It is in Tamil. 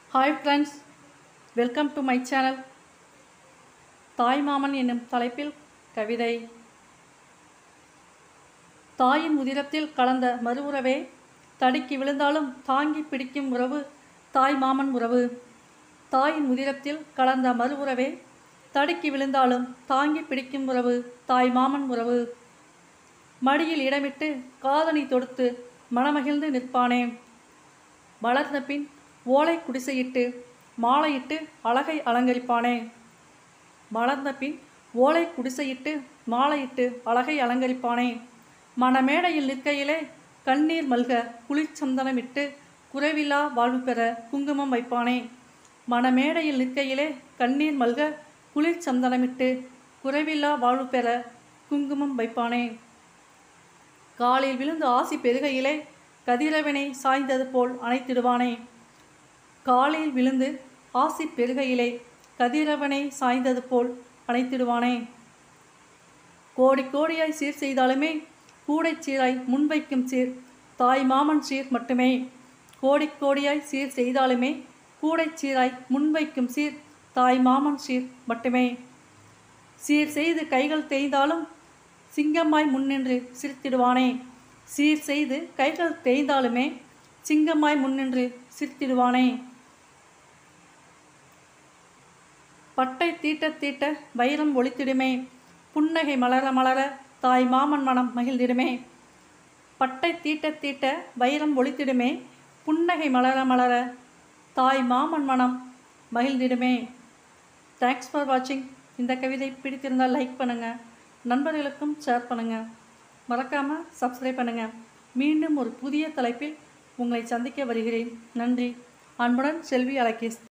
hi friends welcome to my channel தாய் மாமன் என்னும் தலைப்பில் கவிதை தாயின் உதிரத்தில் கலந்த மறு உறவே தடுக்கி விழுந்தாலும் தாங்கி பிடிக்கும் உறவு தாய் மாமன் உறவு தாயின் உதிரத்தில் கலந்த மறு உறவே தடுக்கி விழுந்தாலும் தாங்கி பிடிக்கும் உறவு தாய் மாமன் உறவு மடியில் இடமிட்டு காதணி தொடுத்து மனமகிழ்ந்து நிற்பானே வளர்ந்த பின் ஓலை குடிசையிட்டு மாலையிட்டு அழகை அலங்கரிப்பானே வளர்ந்த பின் ஓலை குடிசையிட்டு மாலையிட்டு அழகை அலங்கரிப்பானே மணமேடையில் நிற்கையிலே கண்ணீர் மல்க குளிர்ச்சந்தனமிட்டு குறைவில்லா வாழ்வு பெற குங்குமம் வைப்பானே மணமேடையில் நிற்கையிலே கண்ணீர் மல்க குளிர்ச்சந்தனமிட்டு குறைவில்லா வாழ்வு பெற குங்குமம் வைப்பானே காலில் விழுந்து ஆசி பெருகையிலே கதிரவனை சாய்ந்தது போல் அணைத்திடுவானே காலில் விழுந்து ஆசி பெருகையிலே கதிரவனை சாய்ந்தது போல் அணைத்திடுவானே கோடி கோடியாய் சீர் செய்தாலுமே கூடைச் சீராய் முன்வைக்கும் சீர் தாய் மாமன் சீர் மட்டுமே கோடி கோடியாய் சீர் செய்தாலுமே கூடைச் சீராய் முன்வைக்கும் சீர் தாய் மாமன் சீர் மட்டுமே சீர் செய்து கைகள் தேய்ந்தாலும் சிங்கமாய் முன்னின்று சிரித்திடுவானே சீர் செய்து கைகள் தேய்ந்தாலுமே சிங்கமாய் முன்னின்று சிரித்திடுவானே பட்டை தீட்ட தீட்ட வைரம் ஒளித்திடுமே புன்னகை மலர மலர தாய் மாமன் மனம் மகிழ்ந்திடுமே பட்டை தீட்ட தீட்ட வைரம் ஒளித்திடுமே புன்னகை மலர மலர தாய் மாமன் மனம் மகிழ்ந்திடுமே தேங்க்ஸ் ஃபார் வாட்சிங் இந்த கவிதை பிடித்திருந்தால் லைக் பண்ணுங்கள் நண்பர்களுக்கும் ஷேர் பண்ணுங்கள் மறக்காமல் சப்ஸ்கிரைப் பண்ணுங்கள் மீண்டும் ஒரு புதிய தலைப்பில் உங்களை சந்திக்க வருகிறேன் நன்றி அன்புடன் செல்வி அலகேஷ்